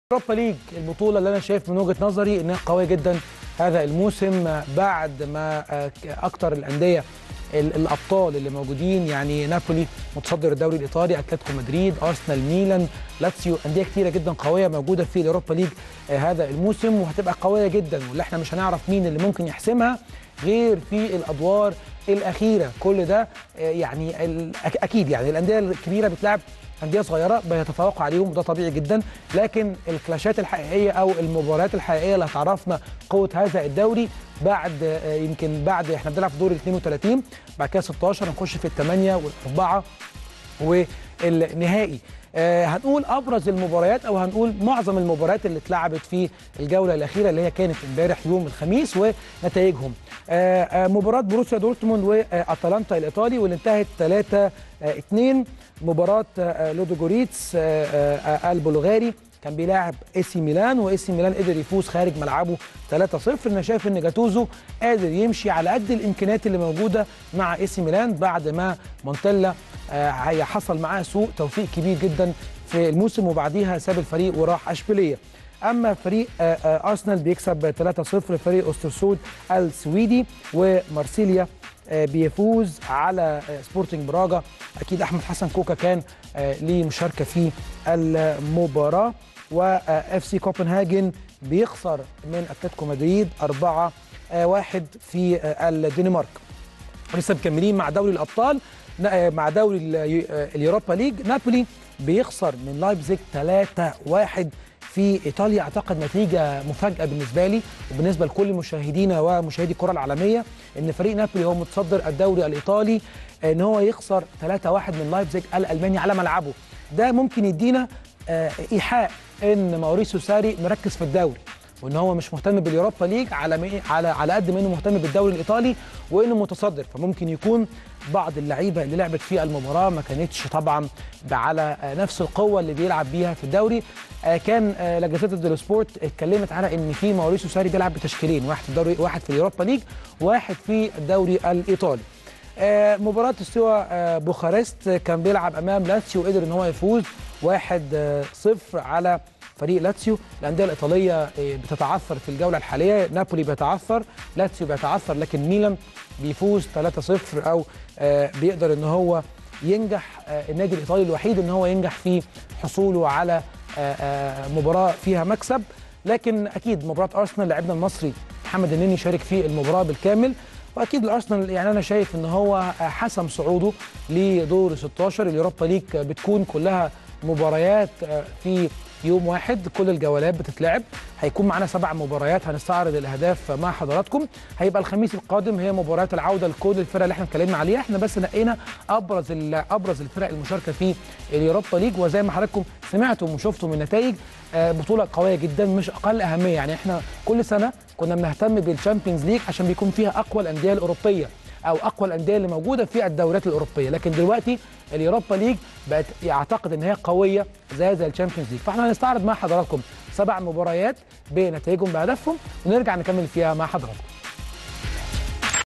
اوروبا ليج البطوله اللي انا شايف من وجهه نظري انها قويه جدا هذا الموسم بعد ما اكتر الانديه ال- الابطال اللي موجودين يعني نابولي متصدر الدوري الايطالي اتلتيكو مدريد ارسنال ميلان لاتسيو انديه كتيره جدا قويه موجوده في الاوروبا ليج آه، هذا الموسم وهتبقى قويه جدا واللي احنا مش هنعرف مين اللي ممكن يحسمها غير في الادوار الاخيره كل ده آه، يعني ال- أك- اكيد يعني الانديه الكبيره بتلعب انديه صغيره بيتفوقوا عليهم وده طبيعي جدا لكن الكلاشات الحقيقيه او المباريات الحقيقيه اللي هتعرفنا قوه هذا الدوري بعد آه، يمكن بعد احنا بنلعب في دور ال 32 بعد كده 16 هنخش في الثمانيه والاربعه والنهائي آه هنقول ابرز المباريات او هنقول معظم المباريات اللي اتلعبت في الجوله الاخيره اللي هي كانت امبارح يوم الخميس ونتائجهم آه آه مباراه بروسيا دورتموند واتلانتا الايطالي واللي انتهت 3 2 مباراه آه لودوجوريتس آه آه البلغاري كان بيلاعب اي سي ميلان واي سي ميلان قدر يفوز خارج ملعبه 3-0 انا شايف ان جاتوزو قادر يمشي على قد الامكانيات اللي موجوده مع اي سي ميلان بعد ما مونتيلا آه، هي حصل معاه سوء توفيق كبير جدا في الموسم وبعديها ساب الفريق وراح اشبيليه اما فريق آه، آه، ارسنال بيكسب 3-0 فريق اوسترسود السويدي ومارسيليا آه، بيفوز على آه، سبورتنج براجا اكيد احمد حسن كوكا كان آه، ليه مشاركه في المباراه واف سي كوبنهاجن بيخسر من اتلتيكو مدريد 4 1 في آه، الدنمارك لسه مكملين مع دوري الابطال نا- مع دوري ال- اليوروبا ليج نابولي بيخسر من لايبزيج 3-1 في ايطاليا اعتقد نتيجه مفاجاه بالنسبه لي وبالنسبه لكل مشاهدينا ومشاهدي الكره العالميه ان فريق نابولي هو متصدر الدوري الايطالي ان هو يخسر 3-1 من لايبزيج الالماني على ملعبه ده ممكن يدينا آه، ايحاء ان ماوريسيو ساري مركز في الدوري وان هو مش مهتم باليوروبا ليج على مي- على على قد ما انه مهتم بالدوري الايطالي وانه متصدر فممكن يكون بعض اللعيبه اللي لعبت في المباراه ما كانتش طبعا على آه، نفس القوه اللي بيلعب بيها في الدوري آه، كان آه، لا جازيتا ديلو سبورت اتكلمت على ان في ماوريسيو ساري بيلعب بتشكيلين واحد في الدوري واحد في اليوروبا ليج واحد في الدوري الايطالي آه، مباراة استوى آه، بوخارست كان بيلعب امام لاتسيو وقدر ان هو يفوز 1-0 على فريق لاتسيو الانديه الايطاليه آه، بتتعثر في الجوله الحاليه نابولي بيتعثر لاتسيو بيتعثر لكن ميلان بيفوز 3-0 او آه، بيقدر ان هو ينجح آه، النادي الايطالي الوحيد ان هو ينجح في حصوله على آه، آه، مباراه فيها مكسب لكن اكيد مباراه ارسنال لاعبنا المصري محمد النني شارك في المباراه بالكامل واكيد الارسنال يعني انا شايف ان هو حسم صعوده لدور 16 اليوروبا ليج بتكون كلها مباريات في يوم واحد كل الجولات بتتلعب هيكون معانا سبع مباريات هنستعرض الاهداف مع حضراتكم هيبقى الخميس القادم هي مباريات العوده لكل الفرق اللي احنا اتكلمنا عليها احنا بس نقينا ابرز ال- ابرز الفرق المشاركه في اليوروبا ليج وزي ما حضراتكم سمعتم وشفتم النتائج آه، بطوله قويه جدا مش اقل اهميه يعني احنا كل سنه كنا بنهتم بالشامبيونز ليج عشان بيكون فيها اقوى الانديه الاوروبيه او اقوى الانديه اللي موجوده في الدوريات الاوروبيه لكن دلوقتي اليوروبا ليج بقت يعتقد ان هي قويه زي زي الشامبيونز ليج فاحنا هنستعرض مع حضراتكم سبع مباريات بنتائجهم بهدفهم ونرجع نكمل فيها مع حضراتكم